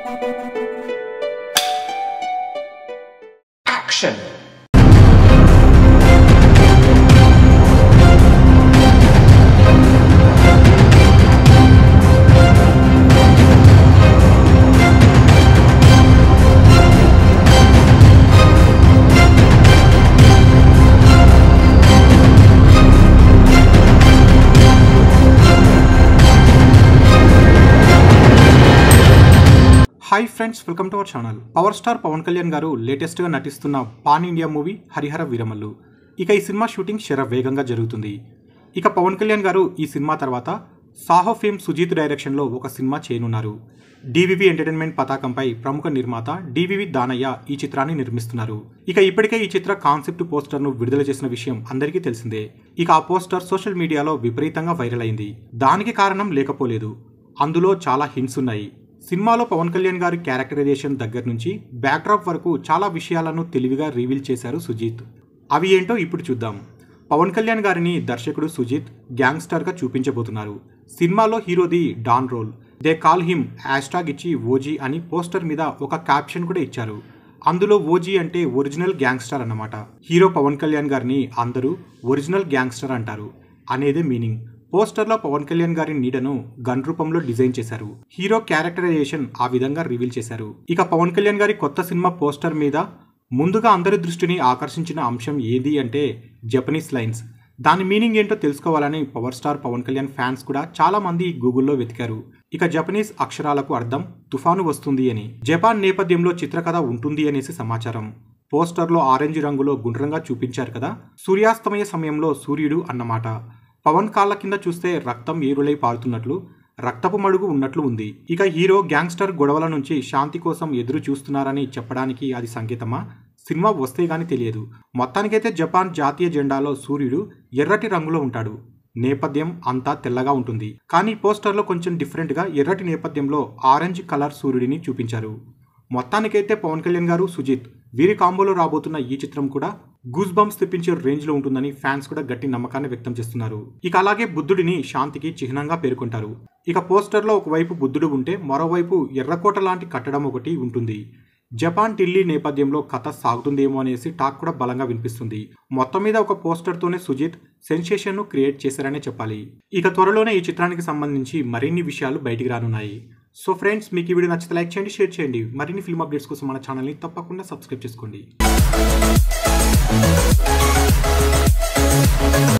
Action! Hi friends welcome to our channel power star Pawan Kalyan garu లేటెస్ట్గా నటిస్తున్న pan India movie Harihara Veeramallu ఇక ఈ సినిమా షూటింగ్ శర వేగంగా జరుగుతుంది ఇక పవన్ కళ్యాణ్ గారు ఈ సినిమా తర్వాత సాహో ఫిల్మ్ సుజీత్ డైరెక్షన్లో ఒక సినిమా చేయనున్నారు డివివి ఎంటర్టైన్మెంట్ పతాకంపై ప్రముఖ నిర్మాత డివివి దానయ్య ఈ చిత్రాన్ని నిర్మిస్తున్నారు ఇక ఇప్పటికే ఈ చిత్ర కాన్సెప్ట్ పోస్టర్ను విడుదల చేసిన విషయం అందరికీ తెలిసిందే ఇక ఆ పోస్టర్ సోషల్ మీడియాలో విపరీతంగా వైరల్ అయింది దానికి కారణం లేకపోలేదు అందులో చాలా హింట్స్ ఉన్నాయి సినిమాలో పవన్ కళ్యాణ్ గారి క్యారెక్టరైజేషన్ దగ్గర నుంచి బ్యాక్డ్రాప్ వరకు చాలా విషయాలను తెలివిగా రివీల్ చేశారు సుజీత్ అవి ఏంటో ఇప్పుడు చూద్దాం పవన్ కళ్యాణ్ గారిని దర్శకుడు సుజిత్ గ్యాంగ్స్టర్గా చూపించబోతున్నారు సినిమాలో హీరోది don role they call him hashtag ఇచ్చి ఓజీ అని పోస్టర్ మీద ఒక క్యాప్షన్ కూడా ఇచ్చారు అందులో ఓజీ అంటే ఒరిజినల్ గ్యాంగ్స్టర్ అన్నమాట హీరో పవన్ కళ్యాణ్ గారిని అందరూ ఒరిజినల్ గ్యాంగ్స్టర్ అంటారు అనేదే మీనింగ్ పోస్టర్లో పవన్ కళ్యాణ్ గారి నీడను గన్ రూపంలో డిజైన్ చేశారు హీరో క్యారెక్టరైజేషన్ ఆ విధంగా రివీల్ చేశారు ఇక పవన్ కళ్యాణ్ గారి కొత్త సినిమా పోస్టర్ మీద ముందుగా అందరి దృష్టిని ఆకర్షించిన అంశం ఏది అంటే జపనీస్ లైన్స్ దాని మీనింగ్ ఏంటో తెలుసుకోవాలని power star Pawan Kalyan fans కూడా చాలా మంది గూగుల్లో వెతికారు ఇక జపనీస్ అక్షరాలకు అర్థం తుఫాను వస్తుంది అని జపాన్ నేపథ్యంలో చిత్రకథ ఉంటుంది అనేసి సమాచారం పోస్టర్లో ఆరెంజ్ రంగులో గుండ్రంగా చూపించారు కదా సూర్యాస్తమయ సమయంలో సూర్యుడు అన్నమాట పవన్ కాళ్ళ కింద చూస్తే రక్తం ఏరులై పారుతున్నట్లు రక్తపు మడుగు ఉన్నట్లు ఉంది ఇక హీరో గ్యాంగ్స్టర్ గొడవల నుంచి శాంతి కోసం ఎదురు చూస్తున్నారని చెప్పడానికి అది సంకేతమా సినిమా వస్తే గాని తెలియదు మొత్తానికైతే జపాన్ జాతీయ జెండాలో సూర్యుడు ఎర్రటి రంగులో ఉంటాడు నేపథ్యం అంతా తెల్లగా ఉంటుంది కానీ పోస్టర్లో కొంచెం డిఫరెంట్గా ఎర్రటి నేపథ్యంలో ఆరెంజ్ కలర్ సూర్యుడిని చూపించారు మొత్తానికైతే పవన్ కళ్యాణ్ గారు సుజిత్ వీరి కాంబోలో రాబోతున్న ఈ చిత్రం కూడా గూస్ బంప్స్ తెప్పించే రేంజ్ లో ఉంటుందని ఫ్యాన్స్ కూడా గట్టి నమ్మకాన్ని వ్యక్తం చేస్తున్నారు ఇక అలాగే బుద్ధుడిని శాంతికి చిహ్నంగా పేర్కొంటారు ఇక పోస్టర్లో ఒకవైపు బుద్ధుడు ఉంటే మరోవైపు ఎర్రకోట లాంటి కట్టడం ఒకటి ఉంటుంది జపాన్ ఢిల్లీ నేపథ్యంలో కథ సాగుతుందేమో అనేసి టాక్ కూడా బలంగా వినిపిస్తుంది మొత్తం మీద ఒక పోస్టర్తోనే సుజిత్ సెన్సేషన్ను క్రియేట్ చేశారనే చెప్పాలి ఇక త్వరలోనే ఈ చిత్రానికి సంబంధించి మరిన్ని విషయాలు బయటికి రానున్నాయి సో ఫ్రెండ్స్ మీకు ఈ వీడియో నచ్చితే లైక్ చేయండి షేర్ చేయండి మరిన్ని ఫిల్మ్ అప్డేట్స్ కోసం మన ఛానల్ని తప్పకుండా సబ్స్క్రైబ్ చేసుకోండి